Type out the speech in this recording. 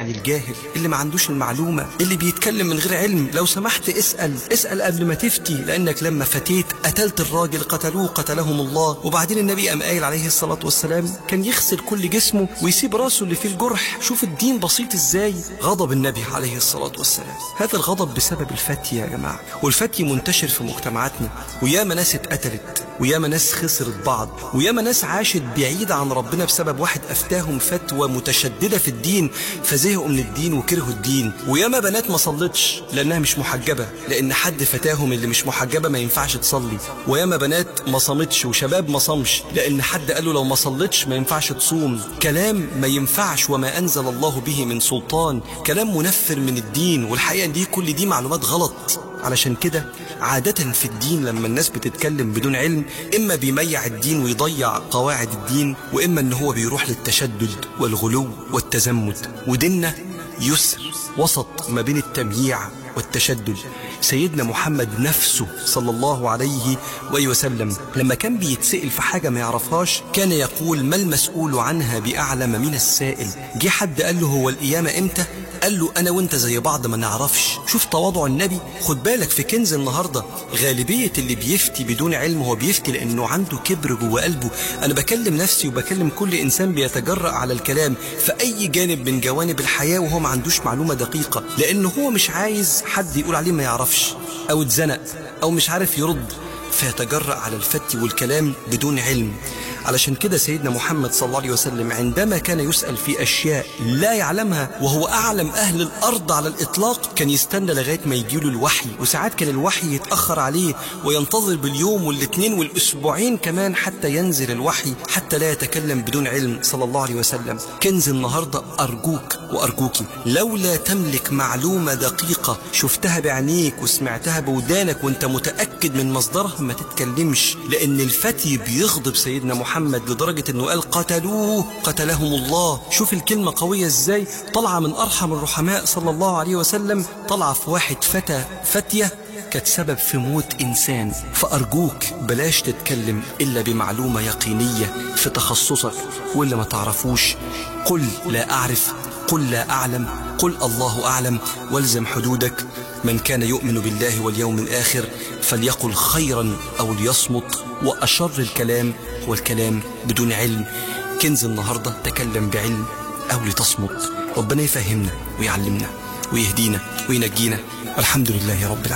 يعني الجاهل اللي ما عندوش المعلومة اللي بيتكلم من غير علم لو سمحت اسأل اسأل قبل ما تفتي لأنك لما فتيت قتلت الراجل قتلوه قتلهم الله وبعدين النبي قام قايل عليه الصلاة والسلام كان يغسل كل جسمه ويسيب راسه اللي فيه الجرح شوف الدين بسيط ازاي غضب النبي عليه الصلاة والسلام هذا الغضب بسبب الفتي يا جماعة والفتي منتشر في مجتمعاتنا وياما ناس اتقتلت وياما ناس خسرت بعض وياما ناس عاشت بعيدة عن ربنا بسبب واحد أفتاهم فتوى متشددة في الدين فزهقوا من الدين وكرهوا الدين وياما بنات ما صلتش لأنها مش محجبة لأن حد فتاهم اللي مش محجبة ما ينفعش تصلي وياما بنات ما صامتش وشباب ما صامش لأن حد قال له لو ما صلتش ما ينفعش تصوم كلام ما ينفعش وما أنزل الله به من سلطان كلام منفر من الدين والحقيقة دي كل دي معلومات غلط علشان كده عادة في الدين لما الناس بتتكلم بدون علم إما بيميع الدين ويضيع قواعد الدين وإما إن هو بيروح للتشدد والغلو والتزمت وديننا يسر وسط ما بين التمييع والتشدد سيدنا محمد نفسه صلى الله عليه وآله وسلم لما كان بيتسأل في حاجة ما يعرفهاش كان يقول ما المسؤول عنها بأعلم من السائل جه حد قال له هو القيامة امتى قال له انا وانت زي بعض ما نعرفش شوف تواضع النبي خد بالك في كنز النهارده غالبيه اللي بيفتي بدون علم هو بيفتي لانه عنده كبر جوه قلبه انا بكلم نفسي وبكلم كل انسان بيتجرأ على الكلام في اي جانب من جوانب الحياه وهو ما عندوش معلومه دقيقه لانه هو مش عايز حد يقول عليه ما يعرفش او اتزنق او مش عارف يرد فيتجرأ على الفتي والكلام بدون علم علشان كده سيدنا محمد صلى الله عليه وسلم عندما كان يسأل في أشياء لا يعلمها وهو أعلم أهل الأرض على الإطلاق كان يستنى لغاية ما يجيله الوحي وساعات كان الوحي يتأخر عليه وينتظر باليوم والاثنين والأسبوعين كمان حتى ينزل الوحي حتى لا يتكلم بدون علم صلى الله عليه وسلم كنز النهاردة أرجوك وأرجوكي لولا تملك معلومة دقيقة شفتها بعينيك وسمعتها بودانك وانت متأكد من مصدرها ما تتكلمش لأن الفتي بيغضب سيدنا محمد محمد لدرجة انه قال قتلوه قتلهم الله شوف الكلمة قوية ازاي طالعة من ارحم الرحماء صلى الله عليه وسلم طالعة في واحد فتى فتية كانت سبب في موت إنسان فأرجوك بلاش تتكلم إلا بمعلومة يقينية في تخصصك واللي ما تعرفوش قل لا أعرف قل لا أعلم قل الله أعلم والزم حدودك من كان يؤمن بالله واليوم الآخر فليقل خيرا أو ليصمت وأشر الكلام هو الكلام بدون علم كنز النهاردة تكلم بعلم أو لتصمت ربنا يفهمنا ويعلمنا ويهدينا وينجينا الحمد لله رب العالمين